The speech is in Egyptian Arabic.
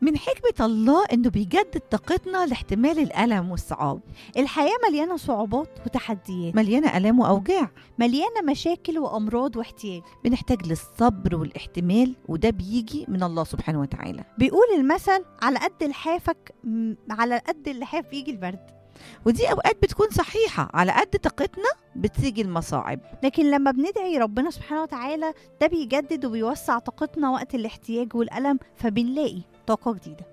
من حكمة الله إنه بيجدد طاقتنا لاحتمال الألم والصعاب الحياة مليانة صعوبات وتحديات مليانة ألام وأوجاع مليانة مشاكل وأمراض واحتياج بنحتاج للصبر والاحتمال وده بيجي من الله سبحانه وتعالى بيقول المثل على قد لحافك م- على قد اللحاف يجي البرد ودي أوقات بتكون صحيحة على قد طاقتنا بتيجي المصاعب لكن لما بندعي ربنا سبحانه وتعالى ده بيجدد وبيوسع طاقتنا وقت الاحتياج والألم فبنلاقي طاقة جديدة